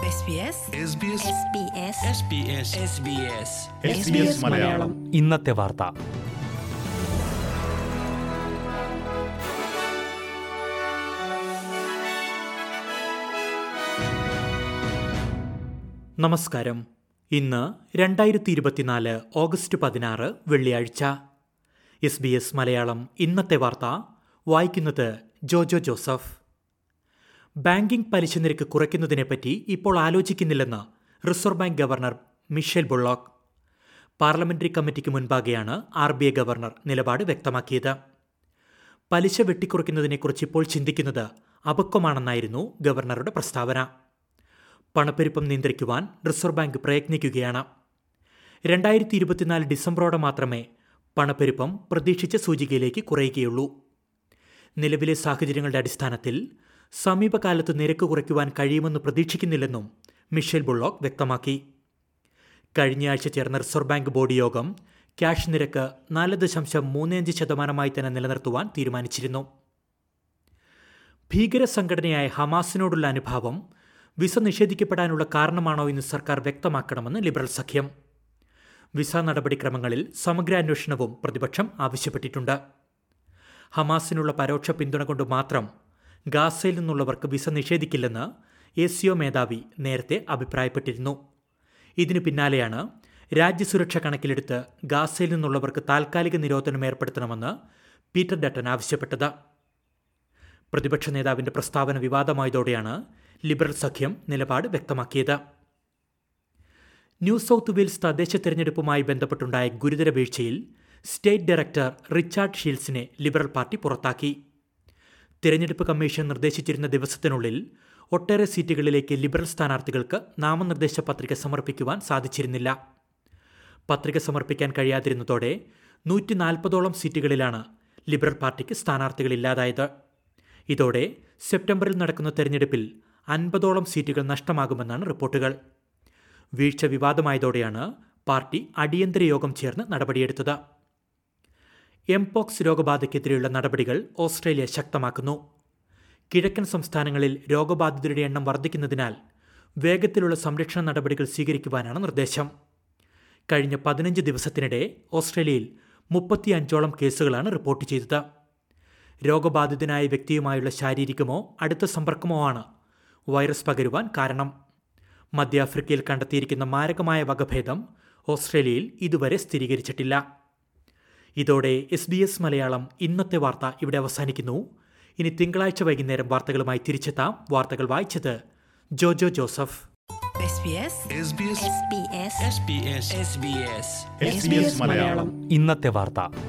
SBS SBS SBS Malayalam ഇന്നത്തെ വാർത്ത നമസ്കാരം ഇന്ന് രണ്ടായിരത്തി ഇരുപത്തിനാല് ഓഗസ്റ്റ് പതിനാറ് വെള്ളിയാഴ്ച എസ് ബി എസ് മലയാളം ഇന്നത്തെ വാർത്ത വായിക്കുന്നത് ജോജോ ജോസഫ് ബാങ്കിംഗ് പലിശ നിരക്ക് കുറയ്ക്കുന്നതിനെപ്പറ്റി ഇപ്പോൾ ആലോചിക്കുന്നില്ലെന്ന് Reserve Bank governor Michele Bullock parliamentary committee മുൻപാകെയാണ് ആർ ബി ഐ ഗവർണർ നിലപാട് വ്യക്തമാക്കിയത് പലിശ വെട്ടിക്കുറയ്ക്കുന്നതിനെക്കുറിച്ച് ഇപ്പോൾ ചിന്തിക്കുന്നത് അപക്വമാണെന്നായിരുന്നു ഗവർണറുടെ പ്രസ്താവന പണപ്പെരുപ്പം നിയന്ത്രിക്കുവാൻ റിസർവ് ബാങ്ക് പ്രയത്നിക്കുകയാണ് രണ്ടായിരത്തി ഇരുപത്തിനാല് ഡിസംബറോടെ മാത്രമേ പണപ്പെരുപ്പം പ്രതീക്ഷിച്ച സൂചികയിലേക്ക് കുറയുകയുള്ളൂ നിലവിലെ സാഹചര്യങ്ങളുടെ അടിസ്ഥാനത്തിൽ സമീപകാലത്ത് നിരക്ക് കുറയ്ക്കുവാൻ കഴിയുമെന്ന് പ്രതീക്ഷിക്കുന്നില്ലെന്നും മിഷേൽ ബുള്ളോക്ക് വ്യക്തമാക്കി കഴിഞ്ഞയാഴ്ച ചേർന്ന റിസർവ് ബാങ്ക് ബോർഡ് യോഗം ക്യാഷ് നിരക്ക് നാല് ദശാംശം മൂന്ന് അഞ്ച് ശതമാനമായി തന്നെ നിലനിർത്തുവാൻ തീരുമാനിച്ചിരുന്നു ഭീകര സംഘടനയായ ഹമാസിനോടുള്ള അനുഭാവം വിസ നിഷേധിക്കപ്പെടാനുള്ള കാരണമാണോ എന്ന് സർക്കാർ വ്യക്തമാക്കണമെന്ന് ലിബറൽ സഖ്യം വിസ നടപടിക്രമങ്ങളിൽ സമഗ്ര അന്വേഷണവും പ്രതിപക്ഷം ആവശ്യപ്പെട്ടിട്ടുണ്ട് ഹമാസിനുള്ള പരോക്ഷ പിന്തുണ കൊണ്ട് മാത്രം ഗാസയിൽ നിന്നുള്ളവർക്ക് വിസ നിഷേധിക്കില്ലെന്ന് എ സിഒ മേധാവി നേരത്തെ അഭിപ്രായപ്പെട്ടിരുന്നു ഇതിനു പിന്നാലെയാണ് രാജ്യസുരക്ഷ കണക്കിലെടുത്ത് ഗാസയിൽ നിന്നുള്ളവർക്ക് താൽക്കാലിക നിരോധനം ഏർപ്പെടുത്തണമെന്ന് പീറ്റർ ഡട്ടൻ ആവശ്യപ്പെട്ടത് പ്രതിപക്ഷ നേതാവിന്റെ പ്രസ്താവന വിവാദമായതോടെയാണ് ലിബറൽ സഖ്യം നിലപാട് വ്യക്തമാക്കിയത് ന്യൂ സൗത്ത് വെയിൽസ് തദ്ദേശ തെരഞ്ഞെടുപ്പുമായി ബന്ധപ്പെട്ടുണ്ടായ ഗുരുതര വീഴ്ചയിൽ സ്റ്റേറ്റ് ഡയറക്ടർ റിച്ചാർഡ് ഷീൽസിനെ ലിബറൽ പാർട്ടി പുറത്താക്കി തിരഞ്ഞെടുപ്പ് കമ്മീഷൻ നിർദ്ദേശിച്ചിരുന്ന ദിവസത്തിനുള്ളിൽ ഒട്ടേറെ സീറ്റുകളിലേക്ക് ലിബറൽ സ്ഥാനാർത്ഥികൾക്ക് നാമനിർദ്ദേശ പത്രിക സമർപ്പിക്കുവാൻ സാധിച്ചിരുന്നില്ല പത്രിക സമർപ്പിക്കാൻ കഴിയാതിരുന്നതോടെ നൂറ്റി നാൽപ്പതോളം സീറ്റുകളിലാണ് ലിബറൽ പാർട്ടിക്ക് സ്ഥാനാർത്ഥികളില്ലാതായത് ഇതോടെ സെപ്റ്റംബറിൽ നടക്കുന്ന തെരഞ്ഞെടുപ്പിൽ അൻപതോളം സീറ്റുകൾ നഷ്ടമാകുമെന്നാണ് റിപ്പോർട്ടുകൾ വീഴ്ച വിവാദമായതോടെയാണ് പാർട്ടി അടിയന്തര യോഗം ചേർന്ന് നടപടിയെടുത്തത് എംപോക്സ് രോഗബാധയ്ക്കെതിരെയുള്ള നടപടികൾ ഓസ്ട്രേലിയ ശക്തമാക്കുന്നു കിഴക്കൻ സംസ്ഥാനങ്ങളിൽ രോഗബാധിതരുടെ എണ്ണം വർദ്ധിക്കുന്നതിനാൽ വേഗത്തിലുള്ള സംരക്ഷണ നടപടികൾ സ്വീകരിക്കുവാനാണ് നിർദ്ദേശം കഴിഞ്ഞ പതിനഞ്ച് ദിവസത്തിനിടെ ഓസ്ട്രേലിയയിൽ മുപ്പത്തിയഞ്ചോളം കേസുകളാണ് റിപ്പോർട്ട് ചെയ്തത് രോഗബാധിതനായ വ്യക്തിയുമായുള്ള ശാരീരികമോ അടുത്ത സമ്പർക്കമോ ആണ് വൈറസ് പകരുവാൻ കാരണം മധ്യ ആഫ്രിക്കയിൽ കണ്ടെത്തിയിരിക്കുന്ന മാരകമായ വകഭേദം ഓസ്ട്രേലിയയിൽ ഇതുവരെ സ്ഥിരീകരിച്ചിട്ടില്ല ഇതോടെ എസ് ബി എസ് മലയാളം ഇന്നത്തെ വാർത്ത ഇവിടെ അവസാനിക്കുന്നു ഇനി തിങ്കളാഴ്ച വൈകുന്നേരം വാർത്തകളുമായി തിരിച്ചെത്താം വാർത്തകൾ വായിച്ചത് Jojo Joseph SBS SBS SBS Malayalam ഇന്നത്തെ വാർത്ത